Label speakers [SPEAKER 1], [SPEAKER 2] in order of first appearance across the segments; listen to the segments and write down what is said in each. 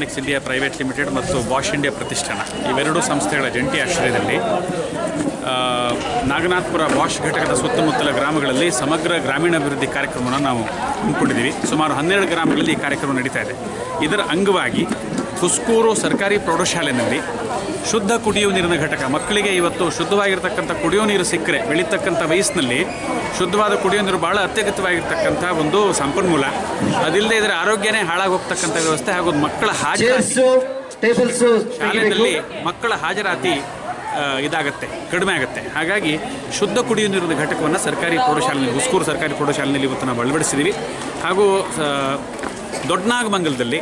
[SPEAKER 1] electronics India private limited ಮತ್ತು Bosch India ಪ್ರತಿಷ್ಠಾನ ಇವೆರಡೂ ಸಂಸ್ಥೆಗಳ ಜಂಟಿ ಆಶ್ರಯದಲ್ಲಿ ಆ, ನಾಗನಾಥ್ಪುರ ಬಾಷ್ ಘಟಕದ ಸುತ್ತಮುತ್ತಲ ಗ್ರಾಮಗಳಲ್ಲಿ ಸಮಗ್ರ ಗ್ರಾಮೀಣಾಭಿವೃದ್ಧಿ ಕಾರ್ಯಕ್ರಮವನ್ನು ನಾವು ಹಮ್ಮಿಕೊಂಡಿದ್ದೀವಿ ಸುಮಾರು ಹನ್ನೆರಡು ಗ್ರಾಮಗಳಲ್ಲಿ ಈ ಕಾರ್ಯಕ್ರಮ ನಡೀತಾ ಇದೆ ಇದರ ಅಂಗವಾಗಿ ಹುಸ್ಕೂರು ಸರ್ಕಾರಿ ಪ್ರೌಢಶಾಲೆಯಲ್ಲಿ ಶುದ್ಧ ಕುಡಿಯುವ ನೀರಿನ ಘಟಕ ಮಕ್ಕಳಿಗೆ ಇವತ್ತು ಶುದ್ಧವಾಗಿರ್ತಕ್ಕಂಥ ಕುಡಿಯೋ ನೀರು ಸಿಕ್ಕರೆ ಬೆಳೀತಕ್ಕಂಥ ವಯಸ್ಸಿನಲ್ಲಿ ಶುದ್ಧವಾದ ಕುಡಿಯೋ ನೀರು ಭಾಳ ಅತ್ಯಗತ್ಯವಾಗಿರ್ತಕ್ಕಂಥ ಒಂದು ಸಂಪನ್ಮೂಲ ಅದಿಲ್ಲದೆ ಇದರ ಆರೋಗ್ಯನೇ ಹಾಳಾಗಿ ಹೋಗ್ತಕ್ಕಂಥ ವ್ಯವಸ್ಥೆ ಹಾಗೂ ಮಕ್ಕಳ ಹಾಜರಾತಿ
[SPEAKER 2] ಚೇರ್ಸ್ ಟೇಬಲ್ಸ್
[SPEAKER 1] ಶಾಲೆಯಲ್ಲಿ ಮಕ್ಕಳ ಹಾಜರಾತಿ ಆ, ಇದಾಗತ್ತೆ ಕಡಿಮೆ ಆಗುತ್ತೆ ಹಾಗಾಗಿ ಶುದ್ಧ ಕುಡಿಯುವ ನೀರಿನ ಘಟಕವನ್ನು ಸರ್ಕಾರಿ ಪ್ರೌಢಶಾಲೆಯಲ್ಲಿ ಹುಸ್ಕೂರು ಸರ್ಕಾರಿ ಪ್ರೌಢಶಾಲೆಯಲ್ಲಿ ಇವತ್ತು ನಾವು ಅಳವಡಿಸಿದ್ದೀವಿ ಹಾಗೂ ಸ- ದೊಡ್ಡನಾಗಮಂಗಲದಲ್ಲಿ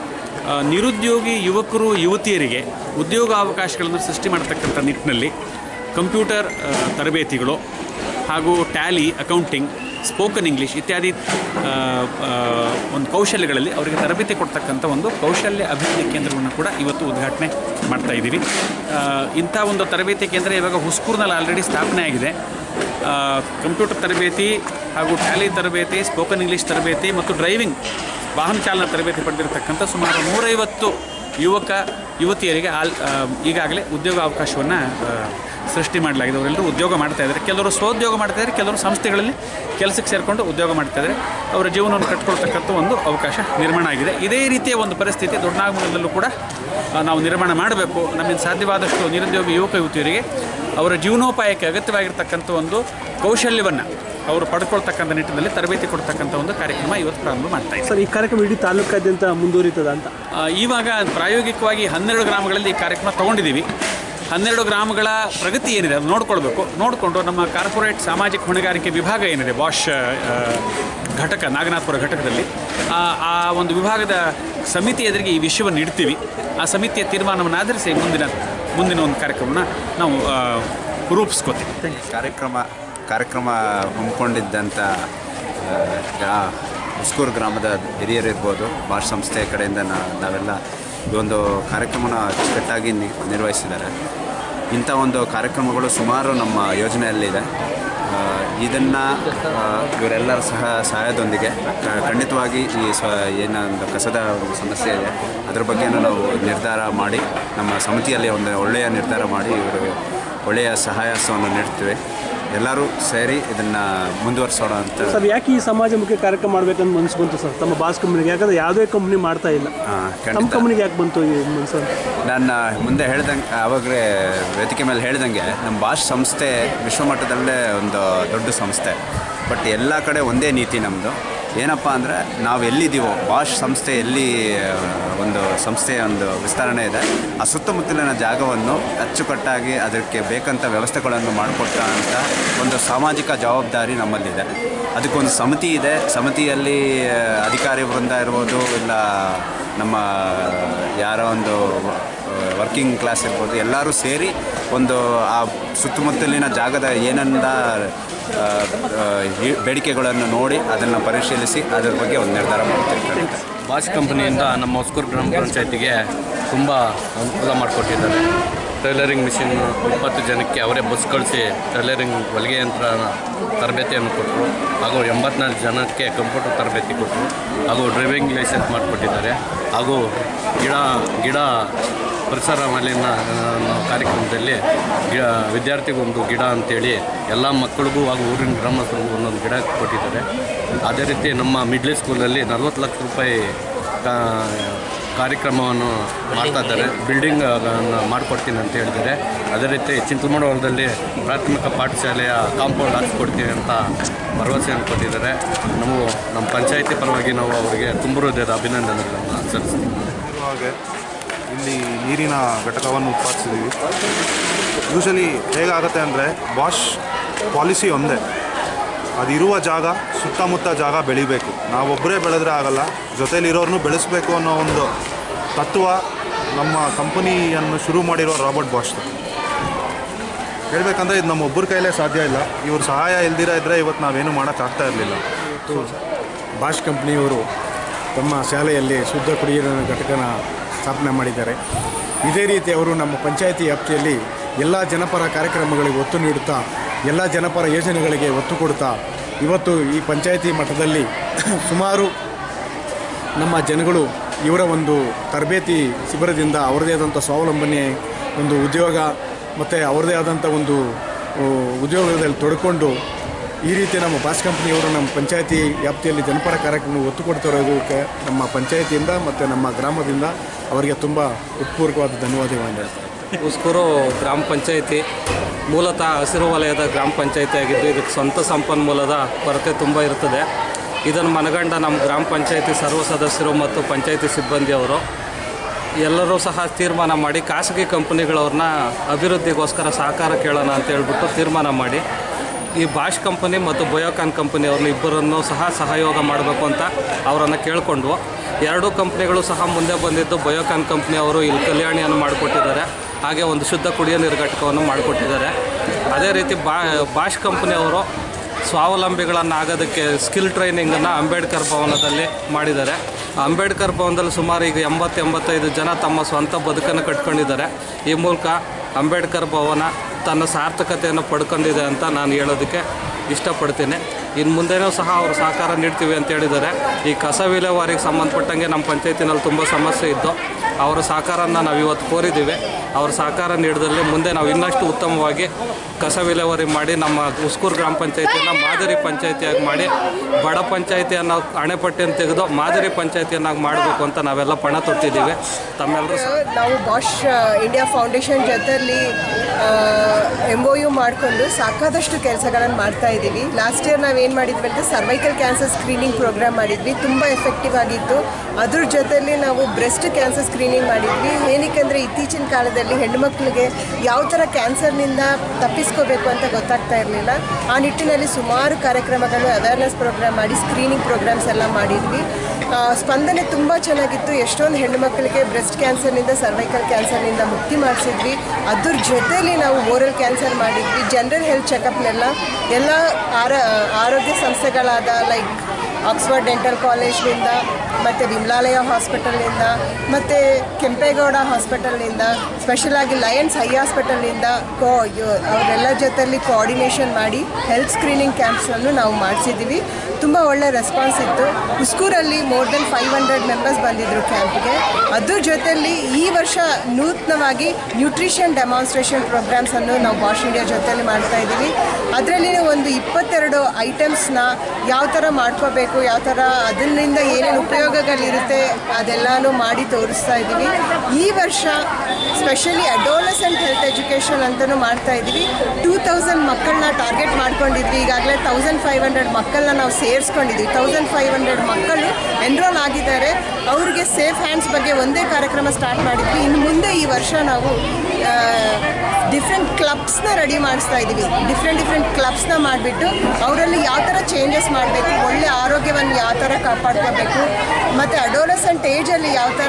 [SPEAKER 1] ಆ, ನಿರುದ್ಯೋಗಿ ಯುವಕರು ಯುವತಿಯರಿಗೆ ಉದ್ಯೋಗಾವಕಾಶಗಳನ್ನು ಸೃಷ್ಟಿ ಮಾಡತಕ್ಕಂಥ ನಿಟ್ಟಿನಲ್ಲಿ ಕಂಪ್ಯೂಟರ್ ಆ, ತರಬೇತಿಗಳು ಹಾಗೂ ಟ್ಯಾಲಿ ಅಕೌಂಟಿಂಗ್ ಸ್ಪೋಕನ್ ಇಂಗ್ಲೀಷ್ ಇತ್ಯಾದಿ ಆ, ಆ, ಒಂದು ಕೌಶಲ್ಯಗಳಲ್ಲಿ ಅವರಿಗೆ ತರಬೇತಿ ಕೊಡ್ತಕ್ಕಂಥ ಒಂದು ಕೌಶಲ್ಯ ಅಭಿವೃದ್ಧಿ ಕೇಂದ್ರವನ್ನು ಕೂಡ ಇವತ್ತು ಉದ್ಘಾಟನೆ ಮಾಡ್ತಾ ಇದ್ದೀವಿ ಆ, ಇಂಥ ಒಂದು ತರಬೇತಿ ಕೇಂದ್ರ ಇವಾಗ ಹುಸ್ಕೂರ್ನಲ್ಲಿ ಆಲ್ರೆಡಿ ಸ್ಥಾಪನೆ ಆಗಿದೆ ಆ, ಕಂಪ್ಯೂಟರ್ ತರಬೇತಿ ಹಾಗೂ ಟ್ಯಾಲಿ ತರಬೇತಿ ಸ್ಪೋಕನ್ ಇಂಗ್ಲೀಷ್ ತರಬೇತಿ ಮತ್ತು ಡ್ರೈವಿಂಗ್ ವಾಹನ ಚಾಲನಾ ತರಬೇತಿ ಪಡೆದಿರತಕ್ಕಂಥ ಸುಮಾರು ನೂರೈವತ್ತು ಯುವಕ ಯುವತಿಯರಿಗೆ ಆಲ್ ಆ, ಈಗಾಗಲೇ ಉದ್ಯೋಗ ಅವಕಾಶವನ್ನು ಸೃಷ್ಟಿ ಮಾಡಲಾಗಿದೆ ಅವರೆಲ್ಲರೂ ಉದ್ಯೋಗ ಮಾಡ್ತಾ ಇದ್ದಾರೆ ಕೆಲವರು ಸ್ವೋದ್ಯೋಗ ಮಾಡ್ತಾ ಇದ್ದಾರೆ ಕೆಲವರು ಸಂಸ್ಥೆಗಳಲ್ಲಿ ಕೆಲಸಕ್ಕೆ ಸೇರಿಕೊಂಡು ಉದ್ಯೋಗ ಮಾಡ್ತಾ ಇದ್ದಾರೆ ಅವರ ಜೀವನವನ್ನು ಕಟ್ಕೊಳ್ತಕ್ಕಂಥ ಒಂದು ಅವಕಾಶ ನಿರ್ಮಾಣ ಆಗಿದೆ ಇದೇ ರೀತಿಯ ಒಂದು ಪರಿಸ್ಥಿತಿ ದೊಡ್ಡನಾಗಮನದಲ್ಲೂ ಕೂಡ ಆ, ನಾವು ನಿರ್ಮಾಣ ಮಾಡಬೇಕು ನಮ್ಮಿಂದ ಸಾಧ್ಯವಾದಷ್ಟು ನಿರುದ್ಯೋಗಿ ಯುವಕ ಯುವತಿಯರಿಗೆ ಅವರ ಜೀವನೋಪಾಯಕ್ಕೆ ಅಗತ್ಯವಾಗಿರ್ತಕ್ಕಂಥ ಒಂದು ಕೌಶಲ್ಯವನ್ನು ಅವರು ಪಡ್ಕೊಳ್ತಕ್ಕಂಥ ನಿಟ್ಟಿನಲ್ಲಿ ತರಬೇತಿ ಕೊಡ್ತಕ್ಕಂಥ ಒಂದು ಕಾರ್ಯಕ್ರಮ ಇವತ್ತು ಪ್ರಾರಂಭ ಮಾಡ್ತಾ ಇದ್ದೀವಿ
[SPEAKER 3] ಸರ್ ಈ ಕಾರ್ಯಕ್ರಮ ಇಡೀ ತಾಲೂಕಾದ್ಯಂತ ಮುಂದುವರಿತದ ಅಂತ
[SPEAKER 1] ಆ, ಇವಾಗ ಪ್ರಾಯೋಗಿಕವಾಗಿ ಹನ್ನೆರಡು ಗ್ರಾಮಗಳಲ್ಲಿ ಈ ಕಾರ್ಯಕ್ರಮ ತೊಗೊಂಡಿದ್ದೀವಿ ಹನ್ನೆರಡು ಗ್ರಾಮಗಳ ಪ್ರಗತಿ ಏನಿದೆ ಅದು ನೋಡ್ಕೊಳ್ಬೇಕು ನೋಡಿಕೊಂಡು ನಮ್ಮ ಕಾರ್ಪೊರೇಟ್ ಸಾಮಾಜಿಕ ಹೊಣೆಗಾರಿಕೆ ವಿಭಾಗ ಏನಿದೆ ಬಾಷ್ ಆ, ಘಟಕ ನಾಗನಾಥಪುರ ಘಟಕದಲ್ಲಿ ಆ ಆ ಒಂದು ವಿಭಾಗದ ಸಮಿತಿ ಎದುರಿಗೆ ಈ ವಿಷಯವನ್ನು ಇಡ್ತೀವಿ ಆ ಸಮಿತಿಯ ತೀರ್ಮಾನವನ್ನು ಆಧರಿಸಿ ಮುಂದಿನ ಮುಂದಿನ ಒಂದು ಕಾರ್ಯಕ್ರಮನ ನಾವು ಆ, ರೂಪಿಸ್ಕೋತೀವಿ
[SPEAKER 4] ಕಾರ್ಯಕ್ರಮ ಕಾರ್ಯಕ್ರಮ ಹಮ್ಮಿಕೊಂಡಿದ್ದಂಥ ಆ, ಗ್ರಾ ಮುಸ್ಕೂರು ಗ್ರಾಮದ ಹಿರಿಯರಿರ್ಬೋದು ಭಾಷ್ ಸಂಸ್ಥೆ ಕಡೆಯಿಂದ ನಾ- ನಾವೆಲ್ಲ ಈ ಒಂದು ಕಾರ್ಯಕ್ರಮನ ಅಚ್ಚುಕಟ್ಟಾಗಿ ನಿ ನಿರ್ವಹಿಸಿದ್ದಾರೆ ಇಂಥ ಒಂದು ಕಾರ್ಯಕ್ರಮಗಳು ಸುಮಾರು ನಮ್ಮ ಯೋಜನೆಯಲ್ಲಿದೆ ಇದನ್ನು ಇವರೆಲ್ಲರ ಸಹ ಸಹಾಯದೊಂದಿಗೆ ಕ- ಖಂಡಿತವಾಗಿ ಈ ಸ್ವ ಏನೊಂದು ಕಸದ ಒಂದು ಸಮಸ್ಯೆ ಇದೆ ಅದ್ರ ಬಗ್ಗೆನೂ ನಾವು ನಿರ್ಧಾರ ಮಾಡಿ ನಮ್ಮ ಸಮಿತಿಯಲ್ಲಿ ಒಂದು ಒಳ್ಳೆಯ ನಿರ್ಧಾರ ಮಾಡಿ ಇವರು ಒಳ್ಳೆಯ ಸಹಾಯಸವನ್ನು ನೀಡ್ತೀವಿ ಎಲ್ಲರೂ ಸೇರಿ ಇದನ್ನು ಮುಂದುವರಿಸೋಣ ಅಂತ
[SPEAKER 3] ಸರ್ ಯಾಕೆ ಈ ಸಮಾಜಮುಖಿ ಕಾರ್ಯಕ್ರಮ ಮಾಡ್ಬೇಕಂತ ಮನ್ಸು ಬಂತು ಸರ್ ತಮ್ಮ ಬಾಸ್ ಕಂಪ್ನಿಗೆ ಯಾಕಂದ್ರೆ ಯಾವುದೇ ಕಂಪ್ನಿ ಮಾಡ್ತಾ ಇಲ್ಲ
[SPEAKER 4] ಆ,
[SPEAKER 3] ತಮ್ಮ
[SPEAKER 4] ಖಂಡಿತ
[SPEAKER 3] ಕಂಪ್ನಿಗೆ ಯಾಕೆ ಬಂತು ಈ ಮನ್ಸು ಅಂತ
[SPEAKER 4] ನನ್ನ ಮುಂದೆ ಹೇಳ್ದಂಗೆ ಆವಾಗಲೇ ವೇದಿಕೆ ಮೇಲೆ ಹೇಳ್ದಂಗೆ ನಮ್ಮ ಭಾಷ್ ಸಂಸ್ಥೆ ವಿಶ್ವಮಟ್ಟದಲ್ಲೇ ಒಂದು ದೊಡ್ಡ ಸಂಸ್ಥೆ ಬಟ್ ಎಲ್ಲ ಕಡೆ ಒಂದೇ ನೀತಿ ನಮ್ಮದು ಏನಪ್ಪ ಅಂದರೆ ನಾವು ಎಲ್ಲಿದ್ದೀವೋ ಭಾಷ್ ಸಂಸ್ಥೆ ಎಲ್ಲಿ ಆ, ಒಂದು ಸಂಸ್ಥೆಯ ಒಂದು ವಿಸ್ತರಣೆ ಇದೆ ಆ ಸುತ್ತಮುತ್ತಲಿನ ಜಾಗವನ್ನು ಅಚ್ಚುಕಟ್ಟಾಗಿ ಅದಕ್ಕೆ ಬೇಕಂತ ವ್ಯವಸ್ಥೆಗಳನ್ನು ಮಾಡಿಕೊಟ್ಟ ಅಂತ ಒಂದು ಸಾಮಾಜಿಕ ಜವಾಬ್ದಾರಿ ನಮ್ಮಲ್ಲಿದೆ ಅದಕ್ಕೊಂದು ಸಮಿತಿ ಇದೆ ಸಮಿತಿಯಲ್ಲಿ ಆ, ಅಧಿಕಾರಿ ವೃಂದ ಇರ್ಬೋದು ಇಲ್ಲ ನಮ್ಮ ಯಾರೋ ಒಂದು ವರ್ಕಿಂಗ್ ಕ್ಲಾಸ್ ಇರ್ಬೋದು ಎಲ್ಲರೂ ಸೇರಿ ಒಂದು ಆ ಸುತ್ತಮುತ್ತಲಿನ ಜಾಗದ ಏನನ್ನ ಆ, ಆ, ಈ ಬೇಡಿಕೆಗಳನ್ನು ನೋಡಿ ಅದನ್ನು ಪರಿಶೀಲಿಸಿ ಅದರ ಬಗ್ಗೆ ಒಂದು ನಿರ್ಧಾರ ಮಾಡ್ತಿರ್ತಾರೆ
[SPEAKER 5] ಬಾಷ್ ಕಂಪನಿಯಿಂದ ನಮ್ಮ ಹೊಸಕೂರು ಗ್ರಾಮ ಪಂಚಾಯತಿಗೆ ತುಂಬ ಅನುಕೂಲ ಮಾಡಿಕೊಟ್ಟಿದ್ದಾರೆ ಟೈಲರಿಂಗ್ ಮಿಷಿನ್ ಇಪ್ಪತ್ತು ಜನಕ್ಕೆ ಅವರೇ ಬಸ್ ಕಳಿಸಿ ಟೈಲರಿಂಗ್ ಹೊಲಿಗೆ ಯಂತ್ರ ತರಬೇತಿಯನ್ನು ಕೊಟ್ಟರು ಹಾಗೂ ಎಂಬತ್ನಾಲ್ಕು ಜನಕ್ಕೆ ಕಂಪ್ಯೂಟರ್ ತರಬೇತಿ ಕೊಟ್ಟರು ಹಾಗೂ ಡ್ರೈವಿಂಗ್ ಲೈಸೆನ್ಸ್ ಮಾಡಿಕೊಟ್ಟಿದ್ದಾರೆ ಹಾಗೂ ಗಿಡ ಗಿಡ ಪರಿಸರ ಮಾಲಿನ್ಯ ಆ, ಕಾರ್ಯಕ್ರಮದಲ್ಲಿ ಗಿಡ ವಿದ್ಯಾರ್ಥಿಗೊಂದು ಗಿಡ ಅಂತೇಳಿ ಎಲ್ಲ ಮಕ್ಕಳಿಗೂ ಹಾಗೂ ಊರಿನ ಗ್ರಾಮಸ್ಥರಿಗೂ ಒಂದೊಂದು ಗಿಡ ಕೊಟ್ಟಿದ್ದಾರೆ ಅದೇ ರೀತಿ ನಮ್ಮ ಮಿಡ್ಲ್ ಸ್ಕೂಲಲ್ಲಿ ನಲ್ವತ್ತು ಲಕ್ಷ ರೂಪಾಯಿ ಕಾ- ಕಾರ್ಯಕ್ರಮವನ್ನು ಮಾಡ್ತಾ ಇದ್ದಾರೆ ಬಿಲ್ಡಿಂಗ್ ಮಾಡಿಕೊಡ್ತೀನಿ ಅಂತ ಹೇಳಿದ್ದಾರೆ ಅದೇ ರೀತಿ ಚಿಂತಮೂಡು ಹೊಲದಲ್ಲಿ ಪ್ರಾಥಮಿಕ ಪಾಠಶಾಲೆಯ ಕಾಂಪೌಂಡ್ ಹಾಕಿಕೊಡ್ತೀನಿ ಅಂತ ಭರವಸೆಯನ್ನು ಕೊಟ್ಟಿದ್ದಾರೆ ನಾವು ನಮ್ಮ ಪಂಚಾಯಿತಿ ಪರವಾಗಿ ನಾವು ಅವರಿಗೆ ತುಂಬ ಹೃದಯದ ಅಭಿನಂದನೆಗಳನ್ನು ಸಲ್ಲಿಸ್ತೀವಿ
[SPEAKER 6] ಹಾಗೆ ಇಲ್ಲಿ ನೀರಿನ ಘಟಕವನ್ನು ಉತ್ಪಾದಿಸಿದ್ದೀವಿ ಯೂಶಲಿ ಹೇಗಾಗುತ್ತೆ ಅಂದರೆ ಬಾಷ್ ಪಾಲಿಸಿ ಒಂದೇ ಅದಿರುವ ಜಾಗ ಸುತ್ತಮುತ್ತ ಜಾಗ ಬೆಳಿಬೇಕು ನಾವೊಬ್ಬರೇ ಬೆಳೆದ್ರೆ ಆಗಲ್ಲ ಜೊತೆಲಿರೋರ್ನು ಬೆಳೆಸಬೇಕು ಅನ್ನೋ ಒಂದು ತತ್ವ ನಮ್ಮ ಕಂಪನಿಯನ್ನು ಶುರು ಮಾಡಿರೋ ರಾಬರ್ಟ್ ಬಾಷ್ ಹೇಳ್ಬೇಕಂದ್ರೆ ಇದು ನಮ್ಮ ಒಬ್ಬರ ಕೈಲೇ ಸಾಧ್ಯ ಇಲ್ಲ ಇವ್ರ ಸಹಾಯ ಇಲ್ದಿರ ಇದ್ದರೆ ಇವತ್ತು ನಾವೇನು ಮಾಡೋಕ್ಕಾಗ್ತಾ ಇರಲಿಲ್ಲ
[SPEAKER 7] ಬಾಷ್ ಕಂಪ್ನಿಯವರು ತಮ್ಮ ಶಾಲೆಯಲ್ಲಿ ಶುದ್ಧ ಕುಡಿಯುವ ಘಟಕನ ಸ್ಥಾಪನೆ ಮಾಡಿದ್ದಾರೆ ಇದೇ ರೀತಿ ಅವರು ನಮ್ಮ ಪಂಚಾಯಿತಿ ವ್ಯಾಪ್ತಿಯಲ್ಲಿ ಎಲ್ಲ ಜನಪರ ಕಾರ್ಯಕ್ರಮಗಳಿಗೆ ಒತ್ತು ನೀಡುತ್ತಾ ಎಲ್ಲ ಜನಪರ ಯೋಜನೆಗಳಿಗೆ ಒತ್ತು ಕೊಡುತ್ತಾ ಇವತ್ತು ಈ ಪಂಚಾಯಿತಿ ಮಟ್ಟದಲ್ಲಿ ಸುಮಾರು ನಮ್ಮ ಜನಗಳು ಇವರ ಒಂದು ತರಬೇತಿ ಶಿಬಿರದಿಂದ ಅವರದೇ ಆದಂಥ ಸ್ವಾವಲಂಬನೆ ಒಂದು ಉದ್ಯೋಗ ಮತ್ತು ಅವರದೇ ಆದಂಥ ಒಂದು ಉ, ಉದ್ಯೋಗದಲ್ಲಿ ತೊಡ್ಕೊಂಡು ಈ ರೀತಿ ನಮ್ಮ ಬಾಸ್ ಕಂಪ್ನಿಯವರು ನಮ್ಮ ಪಂಚಾಯತಿ ವ್ಯಾಪ್ತಿಯಲ್ಲಿ ಜನಪರ ಕಾರ್ಯಕ್ರಮ ಒತ್ತು ಕೊಡ್ತಿರೋದಕ್ಕೆ ನಮ್ಮ ಪಂಚಾಯತಿಯಿಂದ ಮತ್ತು ನಮ್ಮ ಗ್ರಾಮದಿಂದ ಅವರಿಗೆ ತುಂಬ ಉತ್ಪೂರ್ವಕವಾದ ಧನ್ಯವಾದಗಳನ್ನು ಹೇಳ್ತಾರೆ
[SPEAKER 2] ಉಸ್ಕೂರು ಗ್ರಾಮ ಪಂಚಾಯಿತಿ ಮೂಲತಃ ಹಸಿರು ವಲಯದ ಗ್ರಾಮ ಪಂಚಾಯಿತಿ ಆಗಿದ್ದು ಇದಕ್ಕೆ ಸ್ವಂತ ಸಂಪನ್ಮೂಲದ ಕೊರತೆ ತುಂಬ ಇರ್ತದೆ ಇದನ್ನು ಮನಗಂಡ ನಮ್ಮ ಗ್ರಾಮ ಪಂಚಾಯಿತಿ ಸರ್ವ ಸದಸ್ಯರು ಮತ್ತು ಪಂಚಾಯಿತಿ ಸಿಬ್ಬಂದಿಯವರು ಎಲ್ಲರೂ ಸಹ ತೀರ್ಮಾನ ಮಾಡಿ ಖಾಸಗಿ ಕಂಪನಿಗಳವ್ರನ್ನ ಅಭಿವೃದ್ಧಿಗೋಸ್ಕರ ಸಹಕಾರ ಕೇಳೋಣ ಅಂತ ಹೇಳ್ಬಿಟ್ಟು ತೀರ್ಮಾನ ಮಾಡಿ ಈ ಬಾಷ್ ಕಂಪನಿ ಮತ್ತು ಬಯೋಕಾನ್ ಕಂಪನಿಯವ್ರನ್ನ ಇಬ್ಬರನ್ನು ಸಹ ಸಹಯೋಗ ಮಾಡಬೇಕು ಅಂತ ಅವರನ್ನು ಕೇಳಿಕೊಂಡ್ವು ಎರಡೂ ಕಂಪ್ನಿಗಳು ಸಹ ಮುಂದೆ ಬಂದಿದ್ದು ಬಯೋಕಾನ್ ಕಂಪ್ನಿಯವರು ಇಲ್ಲಿ ಕಲ್ಯಾಣಿಯನ್ನು ಮಾಡಿಕೊಟ್ಟಿದ್ದಾರೆ ಹಾಗೆ ಒಂದು ಶುದ್ಧ ಕುಡಿಯೋ ನೀರು ಘಟಕವನ್ನು ಮಾಡಿಕೊಟ್ಟಿದ್ದಾರೆ ಅದೇ ರೀತಿ ಬಾ ಬಾಷ್ ಕಂಪನಿಯವರು ಸ್ವಾವಲಂಬಿಗಳನ್ನು ಆಗೋದಕ್ಕೆ ಸ್ಕಿಲ್ ಟ್ರೈನಿಂಗನ್ನು ಅಂಬೇಡ್ಕರ್ ಭವನದಲ್ಲಿ ಮಾಡಿದ್ದಾರೆ ಆ ಅಂಬೇಡ್ಕರ್ ಭವನದಲ್ಲಿ ಸುಮಾರು ಈಗ ಎಂಬತ್ತು ಎಂಬತ್ತೈದು ಜನ ತಮ್ಮ ಸ್ವಂತ ಬದುಕನ್ನು ಕಟ್ಕೊಂಡಿದ್ದಾರೆ ಈ ಮೂಲಕ ಅಂಬೇಡ್ಕರ್ ಭವನ ತನ್ನ ಸಾರ್ಥಕತೆಯನ್ನು ಪಡ್ಕೊಂಡಿದೆ ಅಂತ ನಾನು ಹೇಳೋದಕ್ಕೆ ಇಷ್ಟಪಡ್ತೀನಿ ಇನ್ನು ಮುಂದೆನೂ ಸಹ ಅವರು ಸಹಕಾರ ನೀಡ್ತೀವಿ ಅಂತ ಹೇಳಿದ್ದಾರೆ ಈ ಕಸ ವಿಲೇವಾರಿಗೆ ಸಂಬಂಧಪಟ್ಟಂಗೆ ನಮ್ಮ ಪಂಚಾಯತಿನಲ್ಲಿ ತುಂಬ ಸಮಸ್ಯೆ ಇದ್ದು ಅವರ ಸಹಕಾರನ ನಾವು ಇವತ್ತು ಕೋರಿದ್ದೀವಿ ಅವ್ರ ಸಹಕಾರ ನೀಡಿದಲ್ಲಿ ಮುಂದೆ ನಾವು ಇನ್ನಷ್ಟು ಉತ್ತಮವಾಗಿ ಕಸ ವಿಲೇವಾರಿ ಮಾಡಿ ನಮ್ಮ ಉಸ್ಕೂರು ಗ್ರಾಮ ಪಂಚಾಯತಿಯನ್ನು ಮಾದರಿ ಪಂಚಾಯತಿಯಾಗಿ ಮಾಡಿ ಬಡ ಪಂಚಾಯತಿಯನ್ನು ಅಣೆಪಟ್ಟಿಯನ್ನು ತೆಗೆದು ಮಾದರಿ ಪಂಚಾಯತಿಯನ್ನಾಗಿ ಮಾಡಬೇಕು ಅಂತ ನಾವೆಲ್ಲ ಪಣ ತೊಟ್ಟಿದ್ದೀವಿ ತಮ್ಮೆಲ್ಲರೂ ಸಹ
[SPEAKER 8] ನಾವು ಬಾಷ್ ಇಂಡಿಯಾ ಫೌಂಡೇಶನ್ ಜೊತೆಯಲ್ಲಿ ಎಮ್ ಒ ಯು ಮಾಡಿಕೊಂಡು ಸಾಕಾದಷ್ಟು ಕೆಲಸಗಳನ್ನು ಮಾಡ್ತಾ ಇದ್ದೀವಿ ಲಾಸ್ಟ್ ಇಯರ್ ನಾವು ಏನು ಮಾಡಿದ್ವಿ ಅಂದರೆ ಸರ್ವೈಕಲ್ ಕ್ಯಾನ್ಸರ್ ಸ್ಕ್ರೀನಿಂಗ್ ಪ್ರೋಗ್ರಾಮ್ ಮಾಡಿದ್ವಿ ತುಂಬ ಎಫೆಕ್ಟಿವ್ ಆಗಿತ್ತು ಅದ್ರ ಜೊತೆಯಲ್ಲಿ ನಾವು ಬ್ರೆಸ್ಟ್ ಕ್ಯಾನ್ಸರ್ ಸ್ಕ್ರೀನಿಂಗ್ ಮಾಡಿದ್ವಿ ಏನಕ್ಕೆ ಅಂದರೆ ಇತ್ತೀಚಿನ ಕಾಲದಲ್ಲಿ ಹೆಣ್ಣುಮಕ್ಳಿಗೆ ಯಾವ ಥರ ಕ್ಯಾನ್ಸರ್ನಿಂದ ತಪ್ಪಿಸ್ಕೋಬೇಕು ಅಂತ ಗೊತ್ತಾಗ್ತಾ ಇರಲಿಲ್ಲ ಆ ನಿಟ್ಟಿನಲ್ಲಿ ಸುಮಾರು ಕಾರ್ಯಕ್ರಮಗಳು ಅವೇರ್ನೆಸ್ ಪ್ರೋಗ್ರಾಮ್ ಮಾಡಿ ಸ್ಕ್ರೀನಿಂಗ್ ಪ್ರೋಗ್ರಾಮ್ಸ್ ಎಲ್ಲ ಮಾಡಿದ್ವಿ ಆ, ಸ್ಪಂದನೆ ತುಂಬ ಚೆನ್ನಾಗಿತ್ತು ಎಷ್ಟೊಂದು ಹೆಣ್ಣು ಮಕ್ಕಳಿಗೆ ಬ್ರೆಸ್ಟ್ ಕ್ಯಾನ್ಸರ್ನಿಂದ ಸರ್ವೈಕಲ್ ಕ್ಯಾನ್ಸರ್ನಿಂದ ಮುಕ್ತಿ ಮಾಡಿಸಿದ್ವಿ ಅದ್ರ ಜೊತೆಯಲ್ಲಿ ನಾವು ಓರಲ್ ಕ್ಯಾನ್ಸರ್ ಮಾಡಿದ್ವಿ ಜನರಲ್ ಹೆಲ್ತ್ ಚೆಕಪ್ನೆಲ್ಲ ಎಲ್ಲ ಆರ ಆರೋಗ್ಯ ಸಂಸ್ಥೆಗಳಾದ ಲೈಕ್ ಆಕ್ಸ್ಫರ್ಡ್ ಡೆಂಟಲ್ ಕಾಲೇಜ್ನಿಂದ ಮತ್ತು ವಿಮ್ಲಾಲಯ ಹಾಸ್ಪಿಟಲ್ನಿಂದ ಮತ್ತು ಕೆಂಪೇಗೌಡ ಹಾಸ್ಪಿಟಲ್ನಿಂದ ಸ್ಪೆಷಲಾಗಿ ಲಯನ್ಸ್ ಹೈ ಹಾಸ್ಪಿಟಲ್ನಿಂದ ಕೋ ಯೋ- ಅವರೆಲ್ಲ ಜೊತೆಲಿ ಕೋಆರ್ಡಿನೇಷನ್ ಮಾಡಿ ಹೆಲ್ತ್ ಸ್ಕ್ರೀನಿಂಗ್ ಕ್ಯಾಂಪ್ಸನ್ನು ನಾವು ಮಾಡಿಸಿದ್ದೀವಿ ತುಂಬ ಒಳ್ಳೆ ರೆಸ್ಪಾನ್ಸ್ ಇತ್ತು ಉಸ್ಕೂರಲ್ಲಿ more than five hundred members ಬಂದಿದ್ದರು ಕ್ಯಾಂಪ್ಗೆ ಅದ್ರ ಜೊತೆಲಿ ಈ ವರ್ಷ ನೂತನವಾಗಿ ನ್ಯೂಟ್ರಿಷನ್ ಡೆಮಾನ್ಸ್ಟ್ರೇಷನ್ ಪ್ರೋಗ್ರಾಮ್ಸನ್ನು ನಾವು ವಾಶ್ ಇಂಡಿಯಾ ಜೊತೆಲಿ ಮಾಡ್ತಾ ಇದ್ದೀವಿ ಅದರಲ್ಲಿ ಒಂದು ಇಪ್ಪತ್ತೆರಡು ಐಟಮ್ಸ್ನ ಯಾವ ಥರ ಮಾಡ್ಕೋಬೇಕು ಯಾವ ಥರ ಅದರಿಂದ ಏನೇನು ಉಪಯೋಗಗಳಿರುತ್ತೆ ಅದೆಲ್ಲನೂ ಮಾಡಿ ತೋರಿಸ್ತಾ ಇದ್ದೀವಿ ಈ ವರ್ಷ ಸ್ಪೆಷಲಿ ಅಡೋಲಸೆಂಟ್ ಹೆಲ್ತ್ ಎಜುಕೇಷನ್ ಅಂತಲೂ ಮಾಡ್ತಾ ಇದ್ದೀವಿ ಟೂ ತೌಸಂಡ್ ಮಕ್ಕಳನ್ನ ಟಾರ್ಗೆಟ್ ಮಾಡ್ಕೊಂಡಿದ್ವಿ ಈಗಾಗಲೇ ತೌಸಂಡ್ ಫೈವ್ ಹಂಡ್ರೆಡ್ ಮಕ್ಕಳನ್ನ ನಾವು ಸೇರಿಸ್ಕೊಂಡಿದ್ವಿ ತೌಸಂಡ್ ಫೈವ್ ಹಂಡ್ರೆಡ್ ಮಕ್ಕಳು ಎನ್ರೋಲ್ ಆಗಿದ್ದಾರೆ ಅವರಿಗೆ ಸೇಫ್ ಹ್ಯಾಂಡ್ಸ್ ಬಗ್ಗೆ ಒಂದೇ ಕಾರ್ಯಕ್ರಮ ಸ್ಟಾರ್ಟ್ ಮಾಡಿದ್ವಿ ಇನ್ನು ಮುಂದೆ ಈ ವರ್ಷ ನಾವು ಡಿಫ್ರೆಂಟ್ ಕ್ಲಬ್ಸ್ನ ರೆಡಿ ಮಾಡಿಸ್ತಾ ಇದ್ದೀವಿ ಡಿಫ್ರೆಂಟ್ ಡಿಫ್ರೆಂಟ್ ಕ್ಲಬ್ಸ್ನ ಮಾಡಿಬಿಟ್ಟು ಅವರಲ್ಲಿ ಯಾವ ಥರ ಚೇಂಜಸ್ ಮಾಡಬೇಕು ಒಳ್ಳೆ ಆರೋಗ್ಯವನ್ನು ಯಾವ ಥರ ಕಾಪಾಡ್ಕೋಬೇಕು ಮತ್ತು ಅಡೋಲಸೆಂಟ್ ಏಜಲ್ಲಿ ಯಾವ ಥರ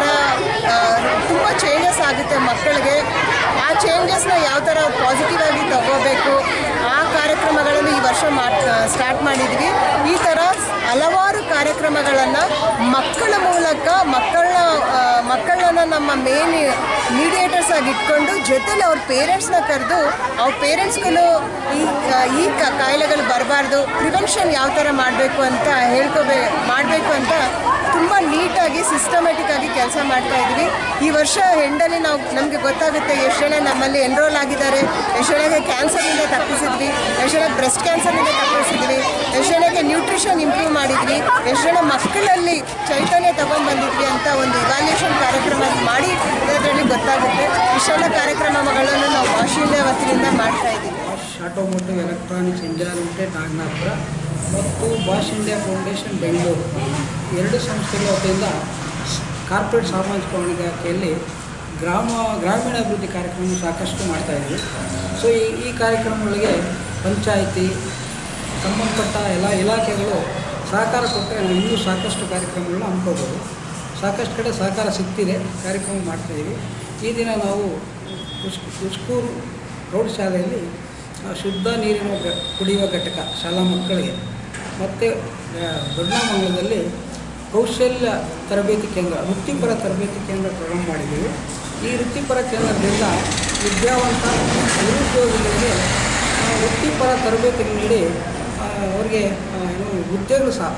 [SPEAKER 8] ತುಂಬ ಚೇಂಜಸ್ ಆಗುತ್ತೆ ಮಕ್ಕಳಿಗೆ ಆ ಚೇಂಜಸ್ನ ಯಾವ ಥರ ಪಾಸಿಟಿವ್ ಆಗಿ ತಗೋಬೇಕು ಆ ಕಾರ್ಯಕ್ರಮಗಳನ್ನು ಈ ವರ್ಷ ಮಾಡ್ ಸ್ಟಾರ್ಟ್ ಮಾಡಿದ್ವಿ ಈ ಥರ ಹಲವಾರು ಕಾರ್ಯಕ್ರಮಗಳನ್ನು ಮಕ್ಕಳ ಮೂಲಕ ಮಕ್ಕಳನ್ನ ಆ, ಮಕ್ಕಳನ್ನ ನಮ್ಮ ಮೇನ್ ಮೀಡಿಯೇಟರ್ಸ್ ಆಗಿ ಇಟ್ಕೊಂಡು ಜೊತೆಲಿ ಅವ್ರ ಪೇರೆಂಟ್ಸ್ನ ಕರೆದು ಅವ್ರ ಪೇರೆಂಟ್ಸ್ಗೂ ಈ ಈ ಕ- ಕಾಯಿಲೆಗಳು ಬರಬಾರ್ದು ಪ್ರಿವೆನ್ಷನ್ ಯಾವ ಥರ ಮಾಡಬೇಕು ಅಂತ ಹೇಳ್ಕೋಬೇ ಮಾಡಬೇಕು ಅಂತ ತುಂಬ ನೀಟಾಗಿ ಸಿಸ್ಟಮೆಟಿಕ್ ಆಗಿ ಕೆಲಸ ಮಾಡ್ತಾ ಇದ್ವಿ ಈ ವರ್ಷ ಹೆಂಡಲ್ಲಿ ನಾವು ನಮಗೆ ಗೊತ್ತಾಗುತ್ತೆ ಎಷ್ಟು ಜನ ನಮ್ಮಲ್ಲಿ ಎನ್ರೋಲ್ ಆಗಿದ್ದಾರೆ ಎಷ್ಟು ಜನಕ್ಕೆ ಕ್ಯಾನ್ಸರ್ನಿಂದ ತಪ್ಪಿಸಿದ್ವಿ ಎಷ್ಟು ಜನ ಬ್ರೆಸ್ಟ್ ಕ್ಯಾನ್ಸರ್ನಿಂದ ತಪ್ಪಿಸಿದ್ವಿ ಎಷ್ಟು ಜನಕ್ಕೆ ನ್ಯೂಟ್ರಿಷನ್ ಇಂಪ್ರೂವ್ ಮಾಡಿದ್ವಿ ಎಷ್ಟು ಜನ ಮಕ್ಕಳಲ್ಲಿ ಚೈತನ್ಯ ತಗೊಂಡ್ಬಂದಿದ್ವಿ ಅಂತ ಒಂದು ಇವ್ಯಾಲ್ಯೂಷನ್ ಕಾರ್ಯಕ್ರಮ ಮಾಡಿ ಇದರಲ್ಲಿ ಗೊತ್ತಾಗುತ್ತೆ ಇಷ್ಟೆಲ್ಲ ಕಾರ್ಯಕ್ರಮಗಳನ್ನು ನಾವು ವಾಶಿಂಗ್ಯ ವತಿಯಿಂದ ಮಾಡ್ತಾ ಇದ್ದೀವಿ
[SPEAKER 9] automotive electronics India limited Naganapura ಮತ್ತು ಬಾಷ್ ಇಂಡಿಯಾ ಫೌಂಡೇಶನ್ ಬೆಂಗಳೂರು ಎರಡು ಸಂಸ್ಥೆಗಳ ವತಿಯಿಂದ ಕಾರ್ಪೊರೇಟ್ ಸಾಮಾಜಿಕ ಹೊಣೆಗಾರಿಕೆಯಲ್ಲಿ ಗ್ರಾಮ ಗ್ರಾಮೀಣಾಭಿವೃದ್ಧಿ ಕಾರ್ಯಕ್ರಮ ಸಾಕಷ್ಟು ಮಾಡ್ತಾಯಿದ್ವಿ ಸೊ ಈ ಈ ಕಾರ್ಯಕ್ರಮಗಳಿಗೆ ಪಂಚಾಯಿತಿ ಸಂಬಂಧಪಟ್ಟ ಎಲ್ಲ ಇಲಾಖೆಗಳು ಸಹಕಾರ ಕೊಟ್ಟರೆ ನಾವು ಇನ್ನೂ ಸಾಕಷ್ಟು ಕಾರ್ಯಕ್ರಮಗಳನ್ನ ಹಮ್ಮಿಕೋಬೋದು ಸಾಕಷ್ಟು ಕಡೆ ಸಹಕಾರ ಸಿಗ್ತಿದೆ ಕಾರ್ಯಕ್ರಮ ಮಾಡ್ತಾಯಿದ್ದೀವಿ ಈ ದಿನ ನಾವು ಉಸ್ ಉಸ್ಕೂರು ಪ್ರೌಢಶಾಲೆಯಲ್ಲಿ ಆ, ಶುದ್ಧ ನೀರಿನ ಘ- ಕುಡಿಯುವ ಘಟಕ ಶಾಲಾ ಮಕ್ಕಳಿಗೆ ಮತ್ತು ದೊಡ್ಡಮಂಗಲದಲ್ಲಿ ಕೌಶಲ್ಯ ತರಬೇತಿ ಕೇಂದ್ರ ವೃತ್ತಿಪರ ತರಬೇತಿ ಕೇಂದ್ರ ಪ್ರಾರಂಭ ಮಾಡಿದ್ದೀವಿ ಈ ವೃತ್ತಿಪರ ಕೇಂದ್ರದಿಂದ ವಿದ್ಯಾವಂತ ನಿರುದ್ಯೋಗಿಗಳಿಗೆ ಆ, ವೃತ್ತಿಪರ ತರಬೇತಿ ನೀಡಿ ಆ, ಅವರಿಗೆ ಆ, ಏನು ಉದ್ಯೋಗ ಸಹ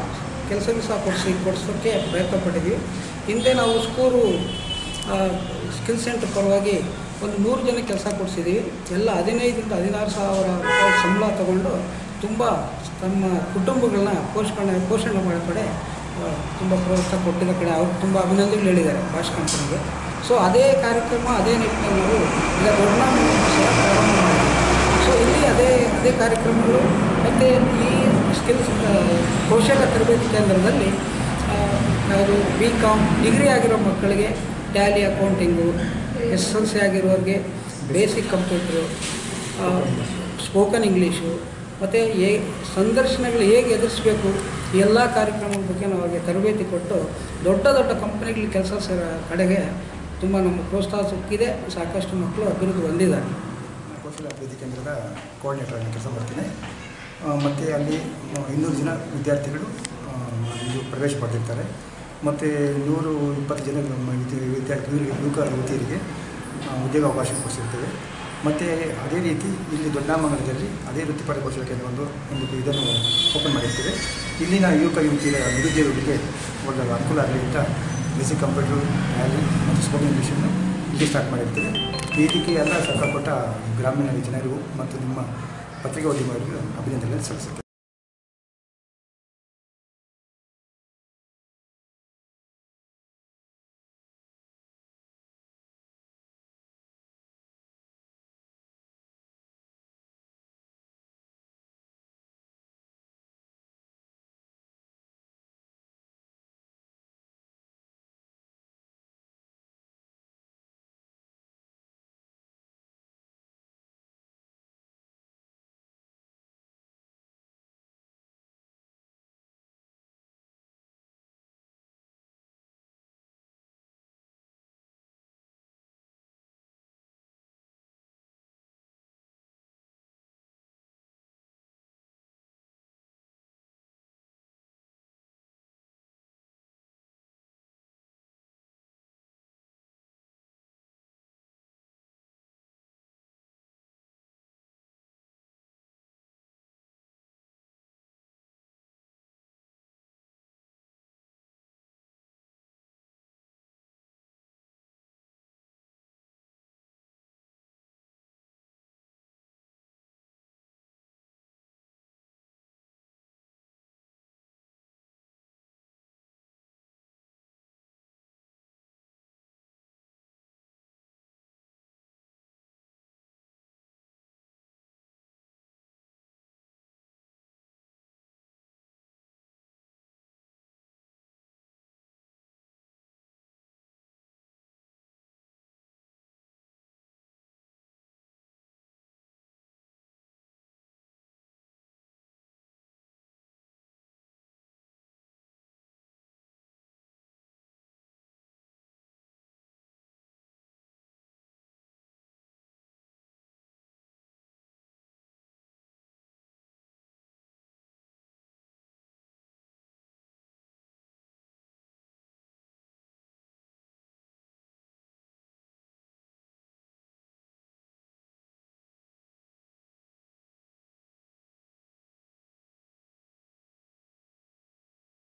[SPEAKER 9] ಕೆಲಸ ಗಿಸ ಕೊಡಿಸಿ ಕೊಡಿಸೋಕ್ಕೆ ಪ್ರಯತ್ನ ಪಟ್ಟಿದ್ವಿ ಹಿಂದೆ ನಾವು ಸ್ಕೂರು ಸ್ಕಿಲ್ ಸೆಂಟರ್ ಪರವಾಗಿ ಒಂದು ನೂರು ಜನ ಕೆಲಸ ಕೊಡಿಸಿದ್ದೀವಿ ಎಲ್ಲ ಹದಿನೈದರಿಂದ ಹದಿನಾರು ಸಾವಿರ ರೂಪಾಯಿ ಸಂಬಳ ತಗೊಂಡು ತುಂಬ ತಮ್ಮ ಕುಟುಂಬಗಳನ್ನ ಪೋಷಣೆ ಪೋಷಣೆ ಮಾಡೋ ಕಡೆ ಆ, ತುಂಬ ಪ್ರೋತ್ಸಾಹ ಕೊಟ್ಟಿದ್ದ ಕಡೆ ಅವ್ರು ತುಂಬ ಅಭಿನಂದನೆಗಳು ಹೇಳಿದ್ದಾರೆ ಭಾಷ್ ಕಂಪನಿಗೆ ಸೊ ಅದೇ ಕಾರ್ಯಕ್ರಮ ಅದೇ ನಿಟ್ಟಿನಲ್ಲಿ ನಾವು ಈಗ ದೊಡ್ಡ ಸಹ ಪ್ರಾರಂಭ ಮಾಡಿದ್ವಿ ಸೊ ಇಲ್ಲಿ ಅದೇ ಅದೇ ಕಾರ್ಯಕ್ರಮಗಳು ಮತ್ತು ಈ ಸ್ಕಿಲ್ಸ್ ಕೌಶಲ್ಯ ತರಬೇತಿ ಕೇಂದ್ರದಲ್ಲಿ ಅದು ಬಿ ಕಾಮ್ ಡಿಗ್ರಿ ಆಗಿರೋ ಮಕ್ಕಳಿಗೆ tally accounting S L C ಆಗಿರೋರಿಗೆ ಬೇಸಿಕ್ ಕಂಪ್ಯೂಟ್ರು ಸ್ಪೋಕನ್ ಇಂಗ್ಲೀಷು ಮತ್ತು ಹೇ ಸಂದರ್ಶನಗಳು ಹೇಗೆ ಎದುರಿಸಬೇಕು ಈ ಎಲ್ಲ ಕಾರ್ಯಕ್ರಮದ ಬಗ್ಗೆ ನಾವು ಅವ್ರಿಗೆ ತರಬೇತಿ ಕೊಟ್ಟು ದೊಡ್ಡ ದೊಡ್ಡ ಕಂಪ್ನಿಗಳಿಗೆ ಕೆಲಸ ಸೇರೋ ಕಡೆಗೆ ತುಂಬ ನಮ್ಮ ಪ್ರೋತ್ಸಾಹ ಸಿಕ್ಕಿದೆ ಸಾಕಷ್ಟು ಮಕ್ಕಳು ಅಭಿವೃದ್ಧಿ ಹೊಂದಿದ್ದಾರೆ
[SPEAKER 10] ಕೌಶಲ್ಯ ಅಭಿವೃದ್ಧಿ ಕೇಂದ್ರದ ಕೋಆರ್ಡಿನೇಟರ್ ಆಗಿ ಕೆಲಸ ಮಾಡ್ತೀನಿ ಮತ್ತು ಅಲ್ಲಿ ಇನ್ನೂರು ಜನ ವಿದ್ಯಾರ್ಥಿಗಳು ಆ, ಇದು ಪ್ರವೇಶ ಪಡೆದಿರ್ತಾರೆ ಮತ್ತು ನೂರು ಇಪ್ಪತ್ತು ಜನ ನಮ್ಮ ವಿದ್ಯ- ವಿದ್ಯಾರ್ಥಿ ಯುವಕ ಯುವತಿಯರಿಗೆ ಆ, ಉದ್ಯೋಗಾವಕಾಶ ಕೊಡಿಸಿರ್ತೇವೆ ಮತ್ತು ಅದೇ ರೀತಿ ಇಲ್ಲಿ ದೊಡ್ಡಮಂಗಲದಲ್ಲಿ ಅದೇ ವೃತ್ತಿಪರ ಕೌಶಲ್ಯ ಕೇಂದ್ರ ಒಂದು ಒಂದು ಇದನ್ನು ಓಪನ್ ಮಾಡಿರ್ತೇವೆ ಇಲ್ಲಿನ ಯುವಕ ಯುವತಿಯರ ನಿರುದ್ಯೋಗಿಗಳಿಗೆ ಒಳ್ಳೆಯ ಅನುಕೂಲ ಆಗಲಿ ಅಂತ ಬೇಸಿಕ್ ಕಂಪ್ಯೂಟರ್ ಟ್ಯಾಲಿ ಮತ್ತು ಸ್ಪೋಕನ್ ಇಂಗ್ಲೀಷನ್ನು ಇಲ್ಲಿ ಸ್ಟಾರ್ಟ್ ಮಾಡಿರ್ತೇವೆ ಈ ಇದಕ್ಕೆ ಎಲ್ಲ ಸಹಕಾರ ಕೊಟ್ಟ ಗ್ರಾಮೀಣ ಜನರಿಗೂ ಮತ್ತು ನಿಮ್ಮ ಪತ್ರಿಕೋದ್ಯಮರಿಗೂ ಅಭಿನಂದನೆ ಸಲ್ಲಿಸುತ್ತೇವೆ